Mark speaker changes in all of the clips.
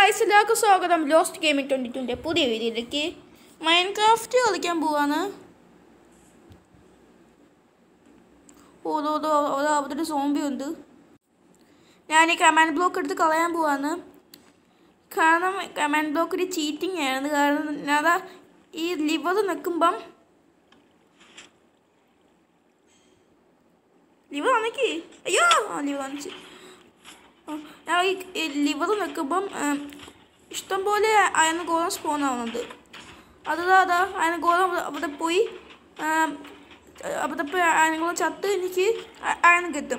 Speaker 1: Guys എല്ലാവർക്കും സ്വാഗതം lost gaming twenty ട്വൻ്റെ പുതിയ വീഡിയോയിലേക്ക് മൈൻക്രാഫ്റ്റ് കളിക്കാൻ പോവാണ് ഓരോ ഓരോ അവിടെ ഒരു സോംബി ഉണ്ട് ഞാൻ ഈ കമാൻഡ് ബ്ലോക്ക് എടുത്ത് കളയാൻ പോവാണ് കാരണം കമാൻഡ് ബ്ലോക്ക് ഒരു ചീറ്റിംഗ് ആയിരുന്നു കാരണം ഞാൻ ഈ ലിവർ നിൽക്കുമ്പം ലിവർ ആണെങ്കിൽ അയ്യോ ആ ലിവർ കാണിച്ച് ഞാൻ ഈ ലിവർ നിൽക്കുമ്പം ഇഷ്ടംപോലെ അയന ഗോളം സ്പോൺ ആവുന്നുണ്ട് അതാ അതാ അയന ഗോളം അവിടെ പോയി അവിടെ പോയി അയനഗോളം ചത്ത് എനിക്ക് അയനം കിട്ടും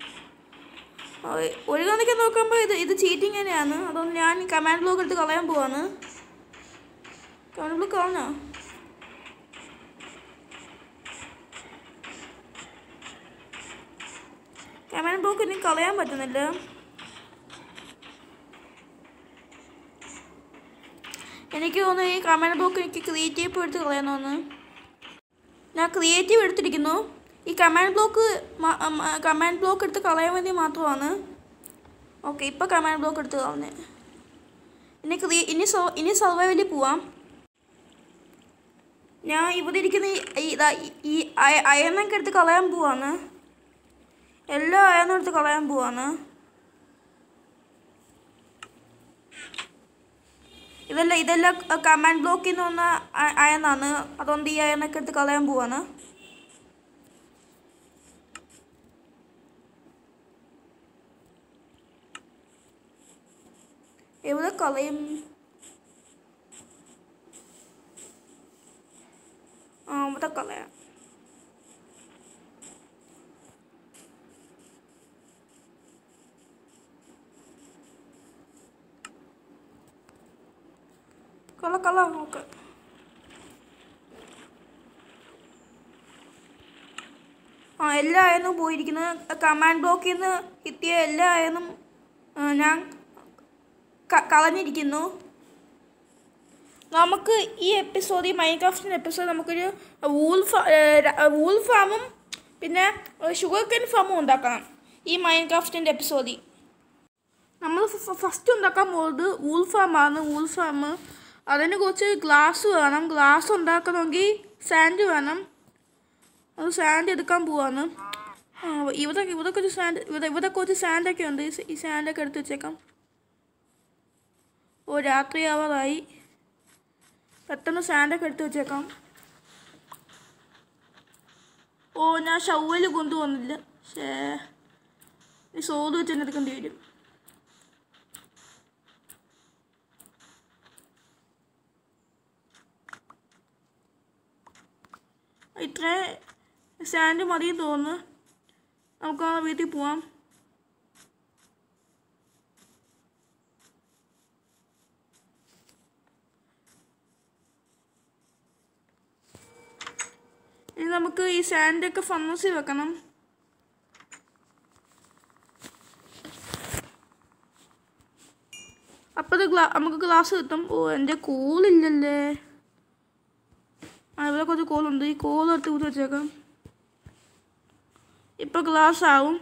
Speaker 1: ഒരു കണക്ക് നോക്കുമ്പോൾ ഇത് ഇത് ചീറ്റിങ് തന്നെയാണ് അതുകൊണ്ട് ഞാൻ കമാൻഡ് ബ്ലോക്ക് എടുത്ത് കളയാൻ പോവാണ് കമാൻഡ് ബ്ലോക്ക് കളഞ്ഞോ കമാൻഡ് ബ്ലോക്ക് എനിക്ക് കളയാൻ പറ്റുന്നില്ല എനിക്ക് തോന്നുന്നു ഈ കമാൻഡ് ബ്ലോക്ക് എനിക്ക് ക്രിയേറ്റീവ് എടുത്ത് കളയാൻ ഞാൻ ക്രിയേറ്റീവ് എടുത്തിരിക്കുന്നു ഈ കമാൻഡ് ബ്ലോക്ക് കമാൻഡ് ബ്ലോക്ക് എടുത്ത് കളയാൻ വേണ്ടി മാത്രമാണ് ഓക്കെ ഇപ്പോൾ കമാൻഡ് ബ്ലോക്ക് എടുത്ത് കളഞ്ഞ് ഇനി ക്രിയ ഇനി സോ ഇനി സർവൈവലിൽ പോവാം ഞാൻ ഇവിടെ ഇരിക്കുന്ന ഈ ഇതാ ഈ അയണൊക്കെ എടുത്ത് കളയാൻ പോവാണ് എല്ലാ അയണും എടുത്ത് കളയാൻ പോവാണ് ഇതെല്ലാം ഇതെല്ലാം കമാൻഡ് ബ്ലോക്കിൽ നിന്ന് വന്ന അയനാണ് അതുകൊണ്ട് ഈ അയനൊക്കെ എടുത്ത് കളയാൻ പോവാണ് എവിടെ കളയും ആ ഇവിടെ കളയാം കള കള നോക്ക് ആ എല്ലാ ആയെന്നും പോയിരിക്കുന്നത് കമാൻഡ് ബ്ലോക്കിൽ നിന്ന് കിട്ടിയ എല്ലാ ആയെന്നും ഞാൻ കളഞ്ഞിരിക്കുന്നു നമുക്ക് ഈ എപ്പിസോഡ് ഈ മൈൻക്രാഫ്റ്റിൻ്റെ എപ്പിസോഡ് നമുക്കൊരു വൂൾ ഫാ വൂൾ ഫാമും പിന്നെ ഷുഗർ കെൻ ഫാമും ഉണ്ടാക്കണം ഈ മൈൻക്രാഫ്റ്റിൻ്റെ എപ്പിസോഡിൽ നമ്മൾ ഫസ്റ്റ് ഉണ്ടാക്കാൻ പോകുന്നത് വൂൾ ഫാമാണ് വൂൾ ഫാം അതിന് കുറച്ച് ഗ്ലാസ് വേണം ഗ്ലാസ് ഉണ്ടാക്കണമെങ്കിൽ സാൻഡ് വേണം അത് സാൻഡ് എടുക്കാൻ പോവാണ് ഇവിടെ ഇവിടെ കുറച്ച് സാൻഡ് ഇവിടെ ഇവിടെ കുറച്ച് സാൻഡൊക്കെ ഉണ്ട് ഈ സാൻഡൊക്കെ എടുത്ത് വെച്ചേക്കാം ഓ രാത്രി ആവാറായി പെട്ടെന്ന് സാൻഡൊക്കെ എടുത്ത് വെച്ചേക്കാം ഓ ഞാൻ ഷവ്വൽ കൊണ്ടുവന്നില്ല ശേ ഈ സോത് വെച്ച് തന്നെ എടുക്കേണ്ടി വരും ഇത്രയും സാൻഡ് മതി തോന്നുന്നു നമുക്ക് ആ വീട്ടിൽ പോവാം ഇനി നമുക്ക് ഈ സാൻഡൊക്കെ ഫന്നസിൽ വെക്കണം അപ്പോൾ ഗ്ലാ നമുക്ക് ഗ്ലാസ് കിട്ടും ഓ എൻ്റെ കൂളില്ലല്ലേ ആ ഇവിടെ കുറച്ച് കോളുണ്ട് ഈ കോൾ എടുത്ത് ഊതി വെച്ചേക്കാം ഇപ്പോൾ ഗ്ലാസ് ആവും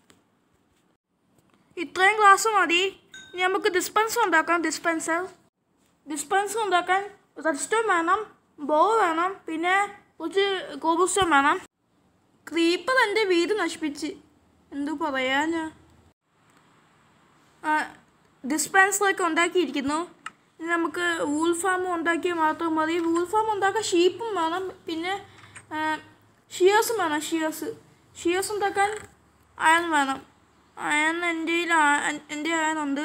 Speaker 1: ഇത്രയും ഗ്ലാസ് മതി ഇനി നമുക്ക് ഡിസ്പെൻസർ ഉണ്ടാക്കാം ഡിസ്പെൻസർ ഡിസ്പെൻസർ ഉണ്ടാക്കാൻ റെഡ്സ്റ്റോൺ വേണം ബോ വേണം പിന്നെ കുറച്ച് കോബിൾസ്റ്റോൺ വേണം ക്രീപ്പർ എൻ്റെ വീട് നശിപ്പിച്ച് എന്തു പറയാനാ ഡിസ്പെൻസറൊക്കെ ഉണ്ടാക്കിയിരിക്കുന്നു ഇനി നമുക്ക് വൂൾ ഫാം ഉണ്ടാക്കിയാൽ മാത്രം മതി വൂൾ ഫാം ഉണ്ടാക്കാൻ ഷീപ്പും വേണം പിന്നെ ഷിയേഴ്സും വേണം ഷിയേഴ്സ് ഷിയേഴ്സ് ഉണ്ടാക്കാൻ അയൺ വേണം അയൺ എൻ്റെ എൻ്റെ അയണുണ്ട്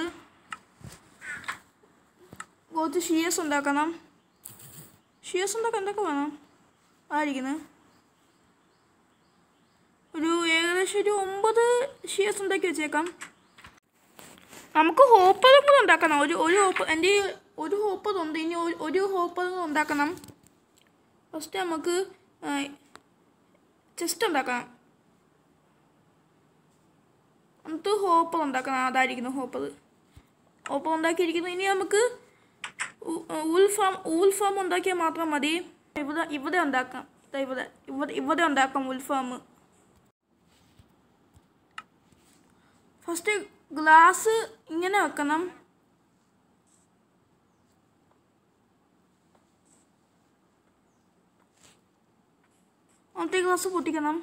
Speaker 1: കുറച്ച് ഷിയേഴ്സ് ഉണ്ടാക്കണം ഷിയേഴ്സ് ഉണ്ടാക്കാൻ എന്തൊക്കെ വേണം ആയിരിക്കുന്നത് ഒരു ഏകദേശം ഒരു ഒമ്പത് ഷിയേഴ്സ് ഉണ്ടാക്കി വെച്ചേക്കാം നമുക്ക് ഹോപ്പറും കൂടെ ഉണ്ടാക്കണം ഒരു ഒരു ഹോപ്പ് എൻ്റെ ഒരു ഹോപ്പർ ഉണ്ട് ഇനി ഒരു ഹോപ്പർ ഉണ്ടാക്കണം ഫസ്റ്റ് നമുക്ക് ചെസ്റ്റ് ഉണ്ടാക്കണം എന്നിട്ട് ഹോപ്പർ ഉണ്ടാക്കണം അതായിരിക്കുന്നു ഹോപ്പർ ഹോപ്പർ ഉണ്ടാക്കിയിരിക്കുന്നു ഇനി നമുക്ക് ഊൽ ഫാം ഊൽ ഫാം ഉണ്ടാക്കിയാൽ മാത്രം മതി ഇവിടെ ഇവിടെ ഉണ്ടാക്കാം ഇവിടെ ഇവിടെ ഇവിടെ ഉണ്ടാക്കാം ഊൽ ഫാം ഫസ്റ്റ് ഗ്ലാസ് ഇങ്ങനെ വെക്കണം ഒന്നത്തെ ഗ്ലാസ് പൊട്ടിക്കണം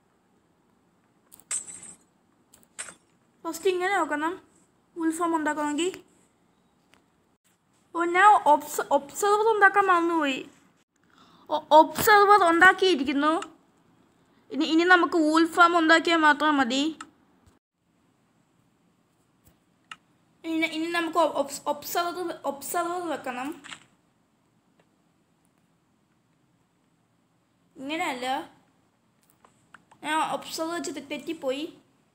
Speaker 1: ഫസ്റ്റ് ഇങ്ങനെ നോക്കണം ഉത്സവം ഉണ്ടാക്കണമെങ്കിൽ ഓ ഞാൻ ഒബ്സ് ഒബ്സർവർ ഉണ്ടാക്കാൻ മറന്നുപോയി ഒബ്സർവർ ഉണ്ടാക്കിയിരിക്കുന്നു ഇനി ഇനി നമുക്ക് വൂൾ ഫാം ഉണ്ടാക്കിയാൽ മാത്രം മതി ഇനി ഇനി നമുക്ക് ഒബ്സർവർ ഒബ്സർവർ വെക്കണം ഇങ്ങനെയല്ല ഞാൻ ഒബ്സർവർ വെച്ച് തെ- തെറ്റിപ്പോയി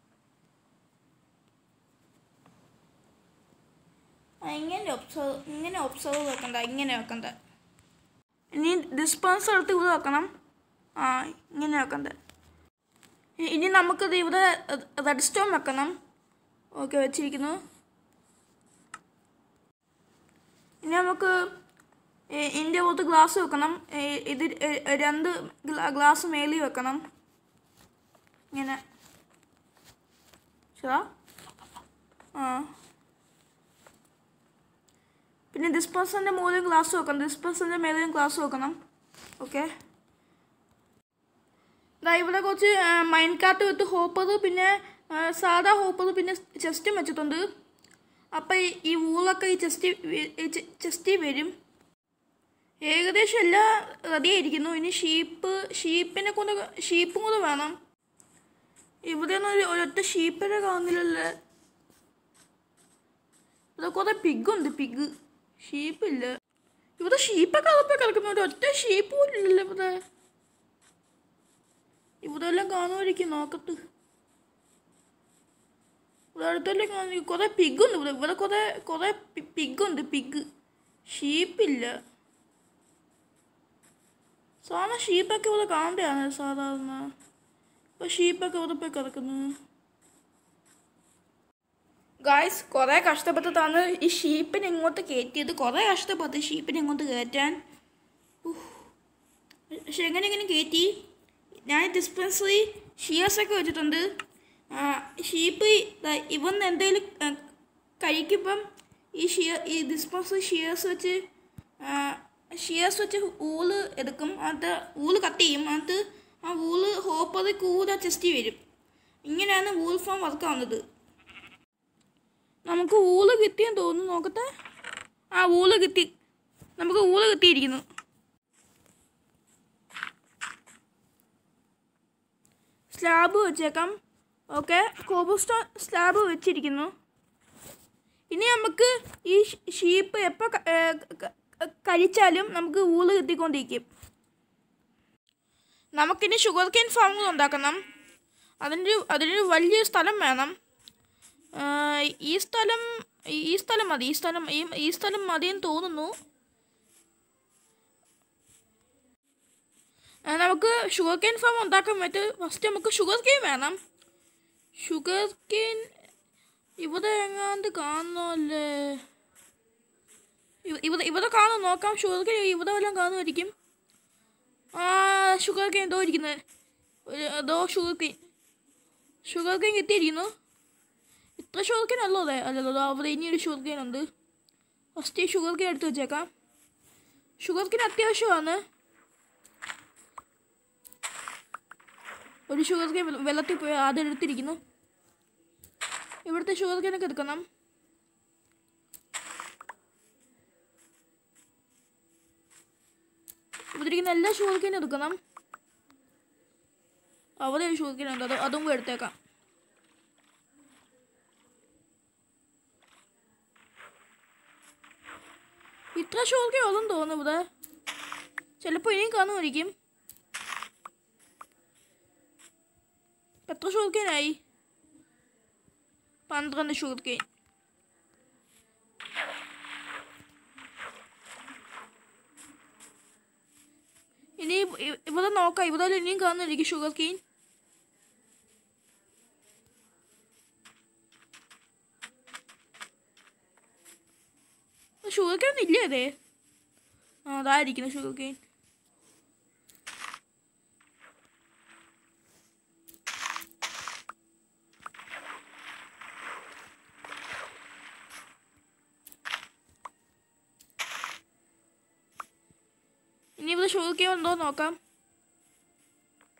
Speaker 1: ആ, ഇങ്ങനെ ഒബ്സർവ് ഇങ്ങനെ ഒബ്സർവ് വെക്കണ്ട ഇങ്ങനെ വെക്കണ്ട ഇനി ഡിസ്പെൻസർ എടുത്ത് ഇവിടെ വെക്കണം ആ ഇങ്ങനെ വെക്കണ്ട ഇ- ഇനി നമുക്കിത് ഇവിടെ റെഡ് സ്റ്റോൺ വെക്കണം ഓക്കെ വെച്ചിരിക്കുന്നു ഇനി നമുക്ക് ഇ- ഇതിൻ്റെ പുറത്ത് ഗ്ലാസ് വെക്കണം ഇ- ഇത് എ- രണ്ട് ഗ്ലാ- ഗ്ലാസ് മേളിൽ വെക്കണം ഇങ്ങനെ ശരാ ആ പിന്നെ ഡിസ്പെൻസറിൻ്റെ മുകളിൽ ഗ്ലാസ് വെക്കണം ഡിസ്പെൻസറിൻ്റെ മേലെയും ഗ്ലാസ് വെക്കണം ഓക്കെ ദാ ഇവിടെ കുറച്ച് മൈൻ കാർട്ട് വിത്ത് ഹോപ്പർ പിന്നെ ആ, സാധാ ഹോപ്പർ പിന്നെ ചെസ്റ്റും വെച്ചിട്ടുണ്ട് അപ്പം ഈ- ഈ വൂളൊക്കെ ഈ ചെസ്റ്റ് ചെസ്റ്റിൽ വരും ഏകദേശം എല്ലാം റെഡി ആയിരിക്കുന്നു ഇനി ഷീപ്പ് ഷീപ്പിനെ കൊണ്ട് ഷീപ്പും കൂടെ വേണം ഇവിടെ ഒന്നും ഒരു ഒരൊറ്റ ഷീപ്പിനെ കാണുന്നില്ലല്ലേ ഇവിടെ കുറെ പിഗുണ്ട് പിഗ് ഷീപ്പില്ല ഇവിടെ ഷീപ്പൊക്കെ അകപ്പോ കിടക്കുന്നു ഒരു ഒറ്റ ഷീപ്പ് പോലും ഇല്ലല്ലോ ഇവിടെ ഇവിടെ എല്ലാം കാണുമായിരിക്കും നോക്കത്ത് ഇവിടെ അടുത്തെല്ലാം കാണുന്നു കുറെ പിഗുണ്ട് ഇവിടെ ഇവിടെ കുറെ കുറെ പിഗുണ്ട് പിഗ് ഷീപ്പില്ല സാധാരണ ഷീപ്പൊക്കെ ഇവിടെ കാണേണ്ടതാണ് സാധാരണ ഇപ്പൊ ഷീപ്പൊക്കെ ഇവിടെ പോയി കിടക്കുന്നു ഗായ്സ് കുറേ കഷ്ടപ്പെട്ടിട്ടാണ് ഈ ഷീപ്പിനെ ഇങ്ങോട്ട് കയറ്റിയത് കുറേ കഷ്ടപ്പെട്ട് ഷീപ്പിനെ ഇങ്ങോട്ട് കയറ്റാൻ ഉഫ്. പക്ഷെ എങ്ങനെ എങ്ങനെ കയറ്റി ഞാൻ ഡിസ്പെൻസറി ഷിയേഴ്സൊക്കെ വെച്ചിട്ടുണ്ട് ആ, ഷീപ്പ് ദാ ഇവന്ന് എന്തെങ്കിലും ആ, കഴിക്കുമ്പം ഈ ഷിയ ഈ ഡിസ്പെൻസറി ഷിയേഴ്സ് വെച്ച് ഷിയേഴ്സ് വെച്ച് ഊള് എടുക്കും അത് ഊള് കട്ട് ചെയ്യും അത് ആ ഊള് ഹോപ്പത് കൂടെ ചെസ്റ്റി വരും ഇങ്ങനെയാണ് വൂൾ ഫോം വർക്ക് ആവുന്നത് നമുക്ക് ഊള് കിട്ടിയെന്ന് തോന്നുന്നു നോക്കട്ടെ ആ ഊള് കിട്ടി നമുക്ക് ഊള് കിട്ടിയിരിക്കുന്നു സ്ലാബ് വെച്ചേക്കാം ഓക്കെ കോബിൾ സ്റ്റോൺ സ്ലാബ് വെച്ചിരിക്കുന്നു ഇനി നമുക്ക് ഈ ഷീപ്പ് എപ്പോൾ കഴിച്ചാലും നമുക്ക് ഊള് കിട്ടിക്കൊണ്ടിരിക്കും നമുക്കിനി ഷുഗർ കെയിൻ ഫാമുകൾ ഉണ്ടാക്കണം അതിൻ്റെ അതിനൊരു വലിയ സ്ഥലം വേണം ആ, ഈ സ്ഥലം ഈ സ്ഥലം മതി ഈ സ്ഥലം ഈ ഈ സ്ഥലം മതിയെന്ന് തോന്നുന്നു ആ, നമുക്ക് ഷുഗർ കെയിൻ ഫാം ഉണ്ടാക്കാൻ പറ്റും ഫസ്റ്റ് നമുക്ക് ഷുഗർ കെയിൻ വേണം ഷുഗർ കെയിൻ ഇവിടെ എങ്ങാണ്ട് കാണുന്നല്ലേ ഇവ- ഇവിടെ ഇവിടെ കാണും നോക്കാം ഷുഗർ കെയിൻ ഇവിടെ വല്ലതും കാണുമായിരിക്കും ആ ഷുഗർ കെയിൻ എന്തോ ഇരിക്കുന്നത് ഒരു എന്തോ ഷുഗർ കെയിൻ ഷുഗർ കെയിൻ കിട്ടിയിരിക്കുന്നു ഇത്ര ഷുഗർ കെയിൻ അല്ലോ അതെ അല്ലല്ലോ ദാ അവിടെ ഇനിയൊരു ഷുഗർ കെയിൻ ഉണ്ട് ഫസ്റ്റ് ഈ ഷുഗർ കെയിൻ എടുത്ത് വെച്ചേക്കാം ഷുഗർ കെയിൻ അത്യാവശ്യമാണ് ഒരു ഷുഗർ കെയിൻ വെള്ളത്തിൽ പോയി ആദ്യം എടുത്തിരിക്കുന്നു ഇവിടുത്തെ ഷുഗർ കെയിനൊക്കെ എടുക്കണം ഇവിടെ ഇരിക്കുന്ന എല്ലാ ഷുഗർ കെയിനും എടുക്കണം അവിടെ ഒരു ഷുഗർ കെയിൻ ഉണ്ട് അത് അതും കൂടെ എടുത്തേക്കാം ഇത്ര ഷുഗർ കെയിൻ ഉള്ളെന്ന് തോന്നുന്നു ഇവിടെ ചിലപ്പോൾ ഇനിയും കാണുമായിരിക്കും ഇപ്പം എത്ര ഷുഗർ കെയിനായി പന്ത്രണ്ട് ഷുഗർ കെയിൻ ഇനി ഇ- ഇവിടെ നോക്കാം ഇവിടെ ഇനിയും കാണുമായിരിക്കും ഷുഗർ കെയിൻ ഷുഗർ കെയിൻ ഒന്നും ഇല്ലേ അതെ ആ അതായിരിക്കുന്നു ഷുഗർ കെയിൻ ഇനി ഇവിടെ ഷുഗർ കെയിൻ ഉണ്ടോ എന്ന് നോക്കാം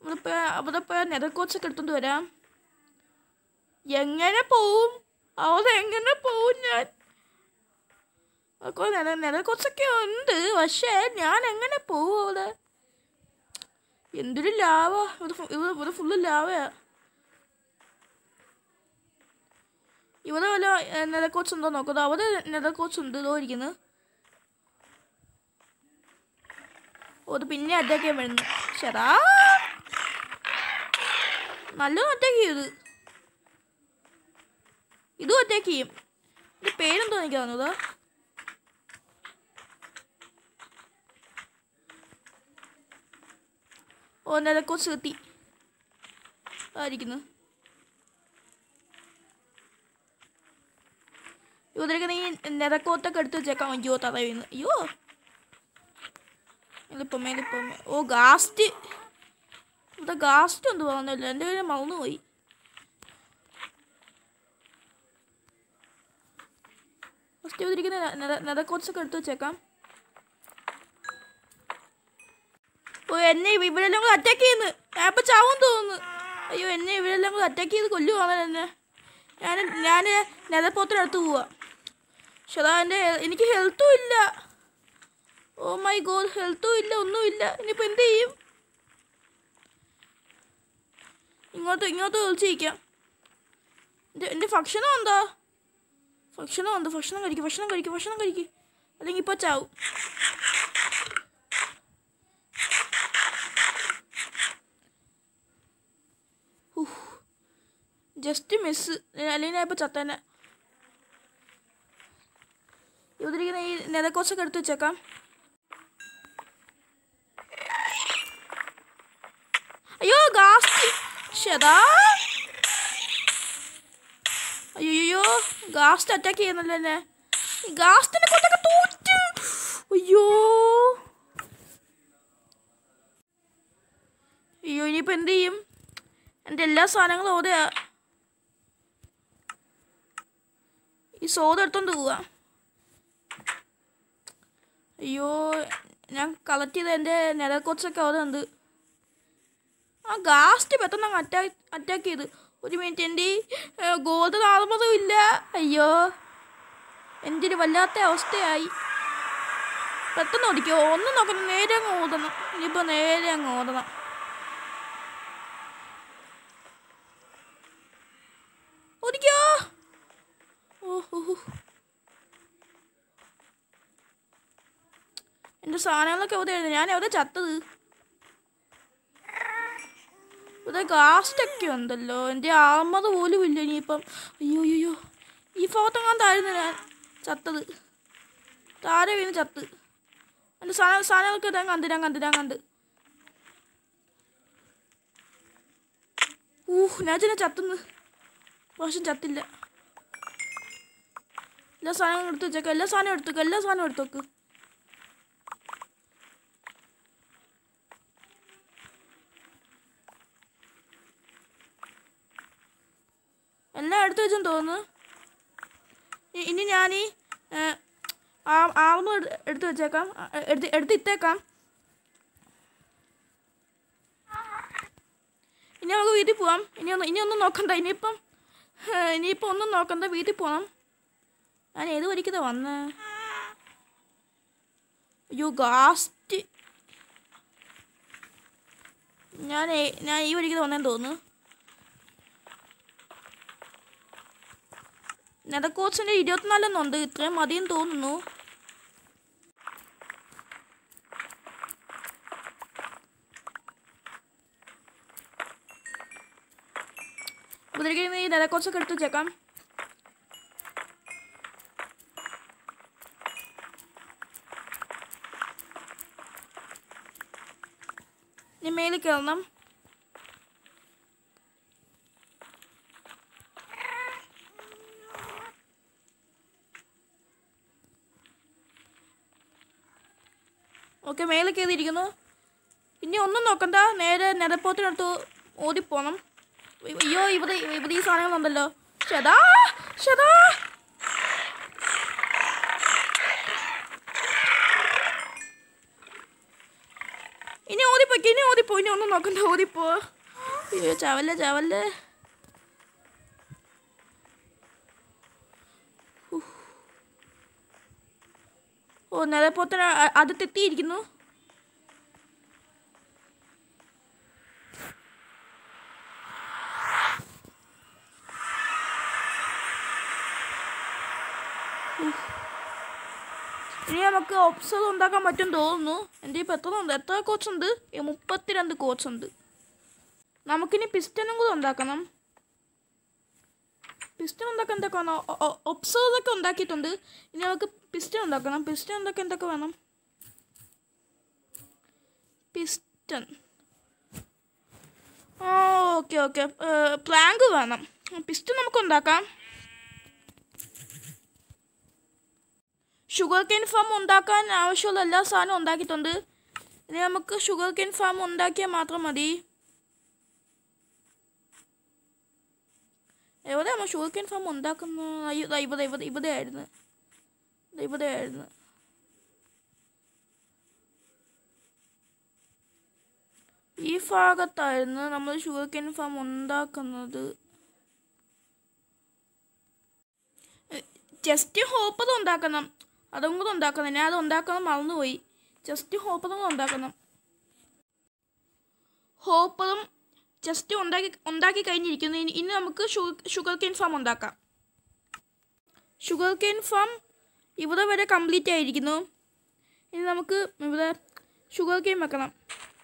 Speaker 1: അവിടെ പോയി അവിടെ പോയി നെതക്കോച്ചൊക്കെ എടുത്തോണ്ട് വരാം എങ്ങനെ പോവും അവിടെ എങ്ങനെ പോവും ഞാൻ ഒക്കെ നില നിലക്കൊച്ചൊക്കെ ഉണ്ട് പക്ഷേ ഞാൻ എങ്ങനെ പോവും അവിടെ എന്തൊരു ലാവ ഇവിടെ ഫു- ഇവിടെ ഇവിടെ ഫുള്ള് ലാവയാ ഇവിടെ വല്ല നിലക്കോച്ചുണ്ടോ നോക്കുന്നത് അവിടെ നിലക്കോച്ചുണ്ട് ഇതോ ഇരിക്കുന്നത് ഓ ഇത് പിന്നെ അറ്റാക്ക് ചെയ്യാൻ വരുന്നു ശരാ നല്ലോണം അറ്റാക്ക് ചെയ്യും ഇത് ഇതും അറ്റാക്ക് ചെയ്യും ഇത് പേരെന്തോ എനിക്ക് തന്നത് ഓ നിലക്കോച്ച് എത്തി ആയിരിക്കുന്നു ഇവരൊക്കെ നീ നിലക്കോത്തൊക്കെ എടുത്ത് വെച്ചേക്കാം അയ്യോ തറയുന്നു അയ്യോ മേലിപ്പം മേലിപ്പം ഓ ഗാസ്റ്റ് ഇവിടെ ഗാസ്റ്റ് ഒന്നും പറഞ്ഞില്ല എൻ്റെ പേര് മറന്നുപോയി ഫസ്റ്റ് ചെയ്തിരിക്കുന്ന നെതക്കോട്സൊക്കെ എടുത്ത് വെച്ചേക്കാം ഓ എന്നെ ഇവ- ഇവരെല്ലാം കൂടെ അറ്റാക്ക് ചെയ്യുന്നു ഞാൻ ഇപ്പം ചാവും തോന്നുന്നു അയ്യോ എന്നെ ഇവരെല്ലാം കൂടെ അറ്റാക്ക് ചെയ്ത് കൊല്ലുവാണ് എന്നെ ഞാൻ ഞാൻ നെതപ്പോത്തിനടുത്ത് പോവാ പക്ഷെ അതാ എൻ്റെ എനിക്ക് ഹെൽത്തും ഇല്ല ഓ മൈ ഗോഡ് ഹെൽത്തും ഇല്ല ഒന്നുമില്ല ഇനിയിപ്പോൾ എന്ത് ചെയ്യും ഇങ്ങോട്ട് ഇങ്ങോട്ട് വിളിച്ചിരിക്കാം എൻ്റെ എൻ്റെ ഭക്ഷണം എന്താ ഭക്ഷണം എന്താ ഭക്ഷണം കഴിക്കും ഭക്ഷണം കഴിക്കും ഭക്ഷണം കഴിക്കും അല്ലെങ്കിൽ ഇപ്പോൾ ചാവും ജസ്റ്റ് മിസ് അല്ലെങ്കിൽ ഞാൻ ഇപ്പോൾ ചത്തേനെ ഇതിരിക്കുന്ന ഈ നെതക്കോച്ചൊക്കെ എടുത്ത് വെച്ചേക്കാം അയ്യോ ഗാസ്റ്റ് ഷെതാ അയ്യോ ഗാസ്റ്റ് അറ്റാക്ക് ചെയ്യുന്നല്ലോ എന്നെ ഈ ഗാസ്റ്റിനെ കൊണ്ടൊക്കെ തോറ്റ് അയ്യോ അയ്യോ ഇനിയിപ്പോൾ എന്ത് ചെയ്യും എൻ്റെ എല്ലാ സാധനങ്ങളും ഓടെയാ ഈ സോത എടുത്തോണ്ട് പോവാ അയ്യോ ഞാൻ കളക്ട് ചെയ്ത എൻ്റെ നിലക്കൊച്ചൊക്കെ അവിടെ ഉണ്ട് ആ ഗാസ്റ്റ് പെട്ടെന്ന് അങ്ങ് അറ്റാക്ക് അറ്റാക്ക് ചെയ്ത് ഒരു മിനിറ്റ് എൻ്റെ ഗോൾഡ് താഴ്മതും ഇല്ല അയ്യോ എൻ്റെ ഒരു വല്ലാത്ത അവസ്ഥയായി പെട്ടെന്ന് ഓടിക്കോ ഒന്നും നോക്കണം നേരെ അങ്ങ് ഓടണം ഇനിയിപ്പോൾ നേരെ അങ്ങ് ഓടണം ഓടിക്കോ ഓഹോ എൻ്റെ സാധനങ്ങളൊക്കെ എവിടെയായിരുന്നു ഞാൻ എവിടെ ചത്തത് ഇവിടെ ഗാസ്റ്റൊക്കെ ഉണ്ടല്ലോ എൻ്റെ ആമത് പോലും ഇല്ല ഇനിയിപ്പം അയ്യോ അയ്യോ ഈ ഭാഗത്തെങ്ങാണ്ടായിരുന്നു ഞാൻ ചത്തത് താരെ വീണ് ചത്ത് എൻ്റെ സാധനം സാധനങ്ങളൊക്കെ ഞാൻ കണ്ട് ഞാൻ കണ്ട് ഞാൻ കണ്ട് ഊഹ് ഞാൻ ചെന്നെ ചത്തുന്നു പ്രാവശ്യം ചത്തില്ല എല്ലാ സാധനങ്ങളും എടുത്ത് വെച്ചേക്കാം എല്ലാ സാധനവും എടുത്തേക്ക് എല്ലാ സാധനവും എടുത്തേക്ക് എല്ലാം എടുത്തു വെച്ചെന്ന് തോന്നുന്നു ഇ- ഇനി ഞാൻ ഈ ആർമ എടുത്ത് വെച്ചേക്കാം ആ, എടുത്ത് എടുത്ത് ഇട്ടേക്കാം ഇനി നമുക്ക് വീട്ടിൽ പോവാം ഇനി ഒന്ന് ഇനി ഒന്നും നോക്കണ്ട ഇനിയിപ്പം ഏ, ഇനിയിപ്പം ഒന്നും നോക്കണ്ട വീട്ടിൽ പോകണം ഞാൻ ഏത് വരിക്കതാ വന്നേ അയ്യോ ഗാസ്റ്റ് ഞാൻ ഏ- ഞാൻ ഈ വരിക്കത വന്നേന്ന് തോന്നുന്നു നെതക്കോച്ചിൻ്റെ ഇരുപത്തിനാലെന്നുണ്ട് ഇത്രയും മതിയെന്ന് തോന്നുന്നു കുതിരയ്ക്ക് ഈ നെതക്കോച്ചൊക്കെ എടുത്ത് വെച്ചേക്കാം ഇനി മേലിൽ കയറണം ഓക്കെ മേലെ കയറിയിരിക്കുന്നു ഇനി ഒന്നും നോക്കണ്ട നേരെ നെതപ്പോത്തിനടുത്ത് ഓടിപ്പോണം അയ്യോ ഇവിടെ ഇവിടെ ഈ സാധനങ്ങളുണ്ടല്ലോ ഷെതാ ഷെതാ ഇനി ഓടി പൊയ്ക്കോ ഇനി ഓടിപ്പോ ഇനി ഒന്നും നോക്കണ്ട ഓടിപ്പോ അയ്യോ ചാവല്ലേ ചാവല്ലേ ഉഫ്. ഓ നിലപ്പോത്തന അത് തെറ്റിയിരിക്കുന്നു ഇനി നമുക്ക് ഒബ്സർവ് ഉണ്ടാക്കാൻ പറ്റും തോന്നുന്നു എൻ്റെ ഇപ്പോൾ എത്ര ഉണ്ട് എത്ര കോച്ച് ഉണ്ട് ഈ മുപ്പത്തിരണ്ട് കോച്ച് ഉണ്ട് നമുക്കിനി പിസ്റ്റനും കൂടെ ഉണ്ടാക്കണം പിസ്റ്റൺ ഉണ്ടാക്കാൻ എന്തൊക്കെ വേണം ഒബ്സർവ് ഒക്കെ ഉണ്ടാക്കിയിട്ടുണ്ട് ഇനി നമുക്ക് പിസ്റ്റൺ ഉണ്ടാക്കണം പിസ്റ്റൺ ഉണ്ടാക്കാൻ എന്തൊക്കെ വേണം പിസ്റ്റൺ ആ ഓക്കെ ഓക്കെ പ്ലാങ്ക് വേണം പിസ്റ്റൺ നമുക്ക് ഉണ്ടാക്കാം ഷുഗർ കെയിൻ ഫാം ഉണ്ടാക്കാൻ ആവശ്യമുള്ള എല്ലാ സാധനവും ഉണ്ടാക്കിയിട്ടുണ്ട് ഇനി നമുക്ക് ഷുഗർ കെയിൻ ഫാം ഉണ്ടാക്കിയാൽ മാത്രം മതി എവിടെയാണോ ഷുഗർ കെയിൻ ഫാം ഉണ്ടാക്കുന്നത് അയ്യോ ദാ ഇവിടെ ഇവിടെ ഇവിടെ ആയിരുന്നു ദാ ഇവിടെ ആയിരുന്നു ഈ ഭാഗത്തായിരുന്നു നമ്മൾ ഷുഗർ കെയിൻ ഫാം ഉണ്ടാക്കുന്നത് ജസ്റ്റ് ഹോപ്പർ ഉണ്ടാക്കണം അതും കൂടെ ഉണ്ടാക്കണം ഞാൻ അത് ഉണ്ടാക്കണം മറന്നുപോയി ജസ്റ്റ് ഹോപ്പറും കൂടെ ഉണ്ടാക്കണം ഹോപ്പറും ജസ്റ്റ് ഉണ്ടാക്കി ഉണ്ടാക്കി കഴിഞ്ഞിരിക്കുന്നു ഇനി ഇനി നമുക്ക് ഷുഗർ കെയിൻ ഫാം ഉണ്ടാക്കാം ഷുഗർ കെയിൻ ഫാം ഇവിടെ വരെ കംപ്ലീറ്റ് ആയിരിക്കുന്നു ഇനി നമുക്ക് ഇവിടെ ഷുഗർ കെയിൻ വെക്കണം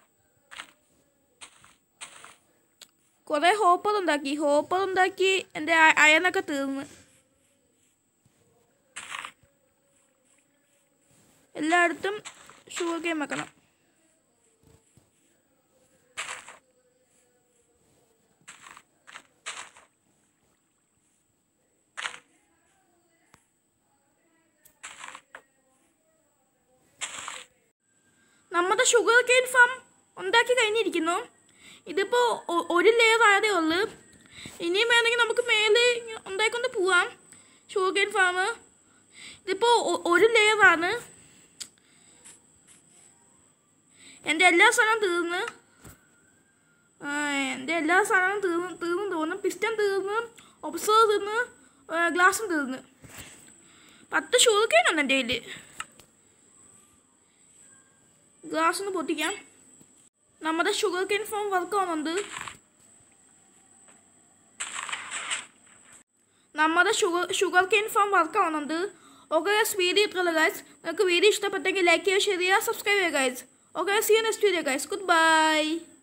Speaker 1: കുറേ ഹോപ്പർ ഉണ്ടാക്കി ഹോപ്പർ ഉണ്ടാക്കി എൻ്റെ അ- അയനൊക്കെ തീർന്ന് എല്ലായിടത്തും ഷുഗർ കെയിൻ വെക്കണം നമ്മുടെ ഷുഗർ കെയിൻ ഫാം ഉണ്ടാക്കി കഴിഞ്ഞിരിക്കുന്നു ഇതിപ്പോൾ ഒരു ലെയർ ആയതേ ഉള്ളൂ ഇനിയും വേണമെങ്കിൽ നമുക്ക് മേലെ ഇങ്ങ- ഉണ്ടാക്കിക്കൊണ്ട് പോവാം ഷുഗർ കെയിൻ ഫാം ഇതിപ്പോൾ ഒരു ലെയറാണ് എൻ്റെ എല്ലാ സാധനവും തീർന്ന് ആ, എൻ്റെ എല്ലാ സാധനവും തീർന്ന് തീർന്നു തോന്നുന്നു പിസ്റ്റൺ തീർന്ന് ഒബ്സർവ് തീർന്ന് ഗ്ലാസും തീർന്ന് പത്ത് ഷുഗർ കെയിൻ ഉണ്ട് എൻ്റെ കയ്യിൽ ഗ്ലാസ് ഒന്ന് പൊട്ടിക്കാം നമ്മുടെ ഷുഗർ കെയിൻ ഫോം വർക്ക് ആവുന്നുണ്ട് നമ്മുടെ sugar sugar cane farm work ആവുന്നുണ്ട് ഓക്കെ ഗൈസ് വീഡിയോ ഇത്രയുള്ള ഗൈസ് നിങ്ങൾക്ക് വീഡിയോ ഇഷ്ടപ്പെട്ടെങ്കിൽ ലൈക്ക് ചെയ്യുക ഷെയർ ചെയ്യുക സബ്സ്ക്രൈബ് ചെയ്യുക guys okay see next video guys good by